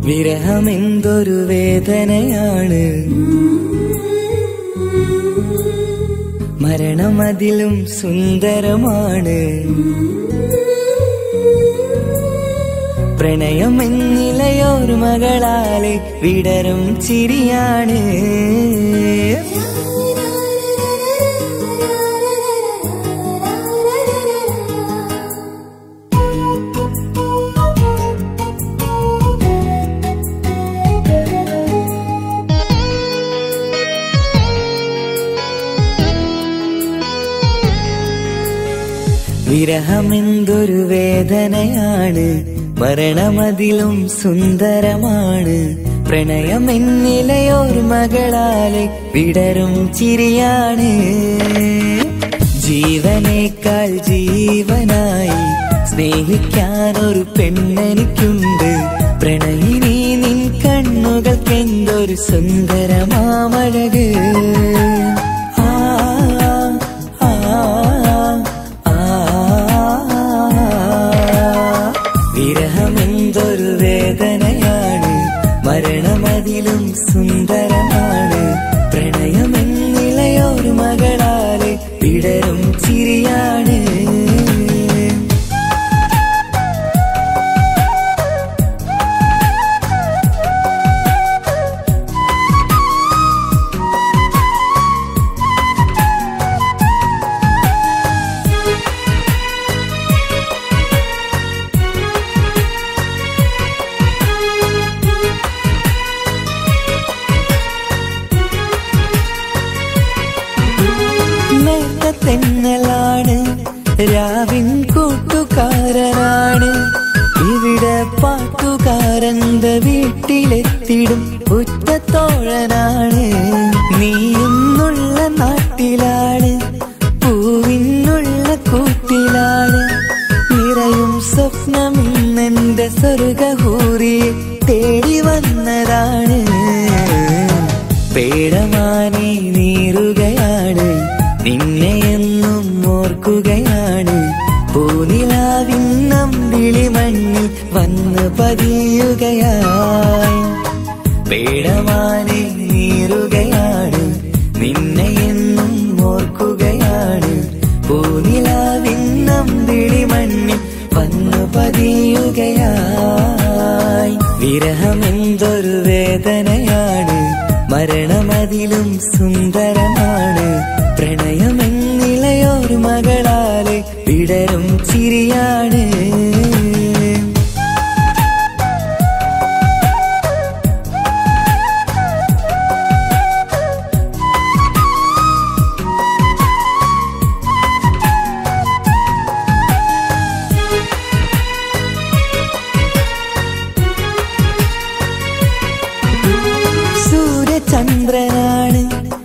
വിരഹമെന്തൊരു വേദനയാണ് മരണം അതിലും സുന്ദരമാണ് പ്രണയം എന്നിലയോർ മകളാലെ വിടരും ചിരിയാണ് വിരഹമെന്തൊരു വേദനയാണ് മരണമതിലും സുന്ദരമാണ് പ്രണയം എന്നിലയോർ മകളാലെ വിടരും ചിരിയാണ് ജീവനേക്കാൾ ജീവനായി സ്നേഹിക്കാനൊരു പെണ്ണെനിക്കുണ്ട് പ്രണയിനി നിൻ കണ്ണുകൾക്കെന്തൊരു സുന്ദരമാമഴക് ആ ആ ആ വിരഹമെന്തൊരു വേദനയാണ് മരണമതിലും സുന്ദരമാണ് പ്രണയമെന്നിലയൊരു മകളാലെ വിടരും ചിരിയാണ് നേർത്ത തെന്നലാണ് രാവിൻ കൂട്ടുകാരനാണ് ഇവിടെ പാട്ടുകാരന്റെ വീട്ടിലെത്തിടും ഉറ്റത്തോഴനാണ് നീയുന്നുള്ള നാട്ടിലാണ് പൂവിനുള്ള കൂട്ടിലാണ് നിറയും സ്വപ്നമിന്നെന്റെ സ്വർഗഹൂറിയെ തേടി വന്നതാണ് പേടമാനെ നീറുകയാണ് നിന്നെ എന്നും ഓർക്കുകയാണ് പൂനിലാവിന്നം വിളിമണ്ണിൽ വന്ന് പതിയുകയായി പേടമാനെ നീറുകയാണ് നിന്നെ എന്നും ഓർക്കുകയാണ് പൂനിലാവിന്നം വിളിമണ്ണിൽ വന്നു പതിയുകയായി വിരഹമെന്തൊരു വേദനയാണ് മരണമതിലും സുന്ദരമാണ് പ്രണയമെന്നിലയൊരു മകളാലെ വിടരും ചിരിയാണ് സൂര്യചന്ദ്രനാണ്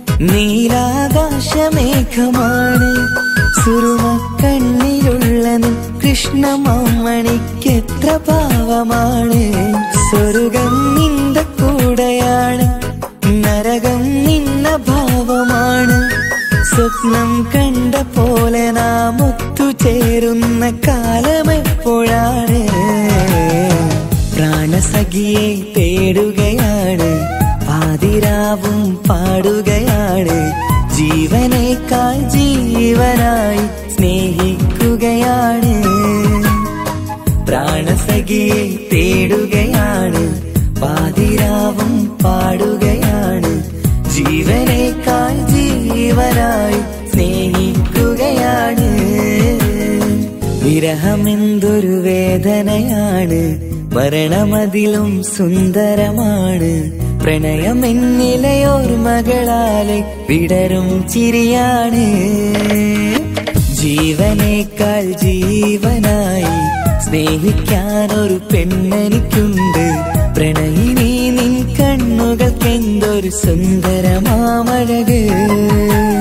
നീലാകാശമേഘമാണ് സുറുമ കണ്ണിലുള്ള നിൻ കൃഷ്ണമാമണിക്കെത്ര ഭാവമാണ് സ്വർഗം നിന്റെ കൂടെയാണ് നരകം നിന്ന ഭാവമാണ് സ്വപ്നം കണ്ട പോലെ നാം ഒത്തുചേരുന്ന കാലമെപ്പോഴാണ് പ്രാണസഖിയെ തേടുകയാണ് പാതിരാവും പാടുകയാണ് ജീവനേക്കാൾ ജീവനായി സ്നേഹിക്കുകയാണ് പ്രാണസഖിയെ തേടുകയാണ് പാതിരാവും പാടുകയാണ് ജീവനേക്കാൾ ജീവനായി സ്നേഹിക്കുകയാണ് വിരഹമെന്തൊരു വേദനയാണ് മരണമതിലും സുന്ദരമാണ് പ്രണയമെന്നിലയോർ മകളാലെ വിടരും ചിരിയാണ് ജീവനേക്കാൾ ജീവനായി സ്നേഹിക്കാനൊരു പെണ്ണെനിക്കുണ്ട് പ്രണയിനി നിൻ കണ്ണുകൾക്കെന്തൊരു സുന്ദരമാമഴക്